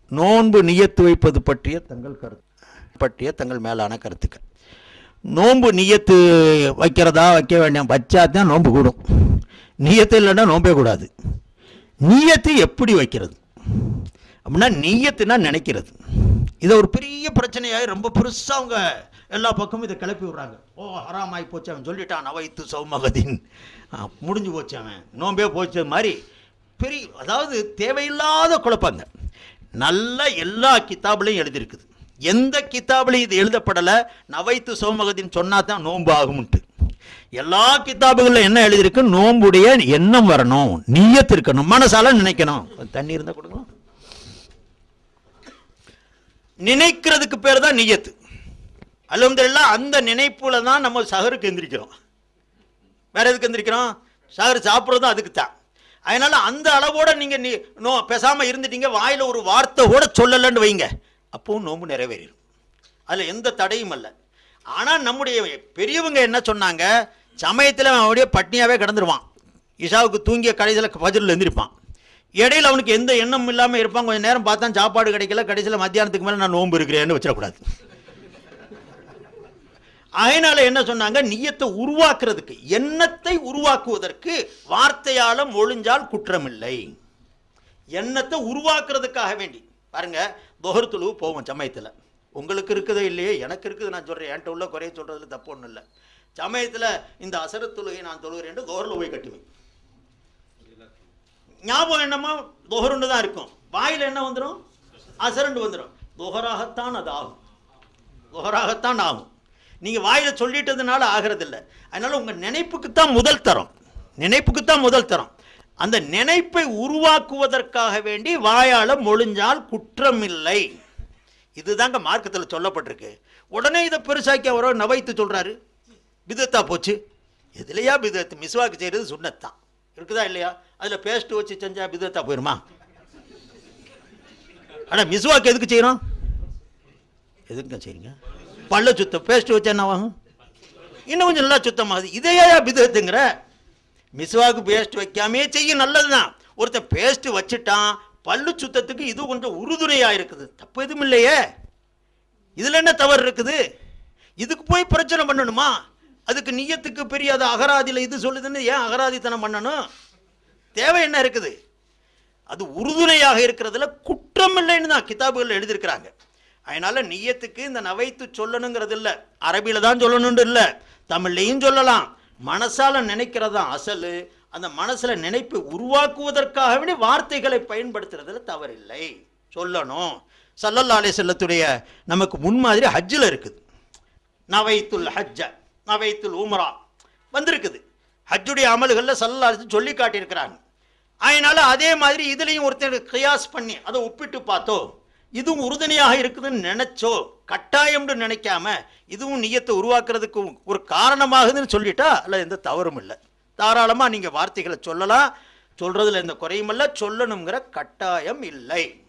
நோன்பு நியத்து வைப்பது பற்றிய தங்கள் கருத்து பற்றிய தங்கள் மேலான கருத்துக்கள் நோன்பு நியத்து வைக்கிறதா வைக்க வேண்டாம் வச்சா தான் நோன்பு கூடும் நியத்து இல்லைன்னா நோம்பே கூடாது நியத்து எப்படி வைக்கிறது அப்படின்னா நீயத்துனா நினைக்கிறது இதை ஒரு பெரிய பிரச்சனையாக ரொம்ப பெருசாக அவங்க எல்லா பக்கமும் இதை கிளப்பி விடுறாங்க ஓ ஹராம் ஆகி போச்சு அவன் சொல்லிட்டான் நவைத்து சௌமகதின் ஆ, முடிஞ்சு போச்சு அவன் நோம்பே போச்சு மாதிரி பெரிய அதாவது தேவையில்லாத குழப்பங்க நல்ல எல்லா கிதாபுலையும் எழுதியிருக்குது எந்த கிதாபுலையும் இது எழுதப்படலை நவைத்து சௌமகதின் சொன்னா தான் நோன்பு ஆகும்ன்ட்டு எல்லா கிதாபுகளில் என்ன எழுதியிருக்கு நோம்புடைய எண்ணம் வரணும் நீயத்து இருக்கணும் மனசால நினைக்கணும் தண்ணி இருந்தால் கொடுக்கலாம் நினைக்கிறதுக்கு பேர் தான் நியத்து அல்ஹம்துலில்லாஹ் அந்த நினைப்புல தான் நம்ம சஹருக்கு எந்திரிக்கிறோம் வேற எதுக்கு எந்திரிக்கிறோம் சஹர் சாப்பிட்றதும் அதுக்கு தான் அதனால அந்த அளவோட நீங்க நீ நோ பேசாம இருந்துட்டீங்க வாயில ஒரு வார்த்தை கூட சொல்லலைன்னு வைங்க அப்பவும் நோம்பு நிறைவேறிடும் அதுல எந்த தடையும் அல்ல ஆனா நம்முடைய பெரியவங்க என்ன சொன்னாங்க சமயத்தில் அவன் அப்படியே பட்னியாவே கிடந்துருவான் இஷாவுக்கு தூங்கிய கடைசியில் ஃபஜ்ரில் எந்திரிப்பான் இடையில அவனுக்கு எந்த எண்ணமும் இல்லாமல் இருப்பான் கொஞ்சம் நேரம் பார்த்தா சாப்பாடு கிடைக்கல கடைசியில் மத்தியானத்துக்கு மேலே நான் நோன்பு இருக்கிறேன்னு வச்சிடக்கூடாது அதனால என்ன சொன்னாங்க நியத்தை உருவாக்குறதுக்கு எண்ணத்தை உருவாக்குவதற்கு வார்த்தையால மொழிஞ்சால் குற்றமில்லை எண்ணத்தை உருவாக்குறதுக்காக வேண்டி பாருங்க தொகர் துழுவு போவோம் சமயத்தில் உங்களுக்கு இருக்குதோ இல்லையோ எனக்கு இருக்குது நான் சொல்கிறேன் என்கிட்ட உள்ள குறைய சொல்கிறதுல தப்பு ஒன்றும் இல்லை சமயத்தில் இந்த அசர தொழுகை நான் தொழுகிறேன் தொகரில் போய் கட்டுவேன் ஞாபகம் என்னமோ தொகருண்டு தான் இருக்கும் வாயில் என்ன வந்துடும் அசரண்டு வந்துடும் தொகராகத்தான் அது ஆகும் தொகராகத்தான் ஆகும் நீங்கள் வாயில் சொல்லிட்டதுனால ஆகிறதில்ல அதனால உங்கள் நினைப்புக்கு தான் முதல் தரம் நினைப்புக்கு தான் முதல் தரம் அந்த நினைப்பை உருவாக்குவதற்காக வேண்டி வாயால மொழிஞ்சால் குற்றமில்லை இதுதாங்க மார்க்கத்தில் சொல்லப்பட்டிருக்கு உடனே இதை பெருசாக்கி அவரோ நவைத்து சொல்றாரு பிதத்தா போச்சு எதுலையா பிதத்து மிஸ்வாக்கு செய்கிறது சுண்ணத்தான் இருக்குதா இல்லையா அதில் பேஸ்ட் வச்சு செஞ்சா பிதத்தா போயிருமா ஆனால் மிஸ்வாக்கு எதுக்கு செய்கிறோம் எதுக்குங்க செய்றீங்க பல்ல சுத்தம் பேஸ்ட் வச்சா என்ன ஆகும் இன்னும் கொஞ்சம் நல்லா சுத்தமாகுது இதையா பிதத்துங்கிற மிஸ்வாக்கு பேஸ்ட் வைக்காமே செய்ய நல்லதுதான் ஒருத்தன் பேஸ்ட் வச்சுட்டான் பல்லு சுத்தத்துக்கு இது கொஞ்சம் உறுதுணையா இருக்குது தப்பு எதுவும் இல்லையே இதுல என்ன தவறு இருக்குது இதுக்கு போய் பிரச்சனை பண்ணணுமா அதுக்கு நியத்துக்கு பெரிய அது அகராதியில் இது சொல்லுதுன்னு ஏன் அகராதித்தனம் பண்ணணும் தேவை என்ன இருக்குது அது உறுதுணையாக இருக்கிறதுல குற்றம் இல்லைன்னு தான் கிதாபுகள் எழுதியிருக்கிறாங்க அதனால நியத்துக்கு இந்த நவைத்து சொல்லணுங்கிறது இல்லை அரபியில தான் சொல்லணும்னு இல்லை தமிழ்லையும் சொல்லலாம் மனசால நினைக்கிறது தான் அசலு அந்த மனசுல நினைப்பை உருவாக்குவதற்காக வேண்டி வார்த்தைகளை பயன்படுத்துறதுல தவறில்லை சொல்லணும் சல்லல்லா அலைஹி செல்லத்துடைய நமக்கு முன்மாதிரி ஹஜ்ஜில் இருக்குது நவைத்துல் ஹஜ்ஜ நவைத்துல் உம்ரா வந்திருக்குது ஹஜ்ஜுடைய அமல்களில் சல்லல்லா அலைஹி சொல்லி காட்டியிருக்கிறாங்க அதனால அதே மாதிரி இதுலேயும் ஒருத்தர் கியாஸ் பண்ணி அதை ஒப்பிட்டு பார்த்தோ இதுவும் உறுதுணையாக இருக்குதுன்னு நினைச்சோ கட்டாயம்னு நினைக்காம இதுவும் நியத்தை உருவாக்குறதுக்கு ஒரு காரணமாகுதுன்னு சொல்லிட்டா அதில் எந்த தவறும் இல்லை தாராளமாக நீங்கள் வார்த்தைகளை சொல்லலாம் சொல்றதுல எந்த குறையும் இல்லை சொல்லணுங்கிற கட்டாயம் இல்லை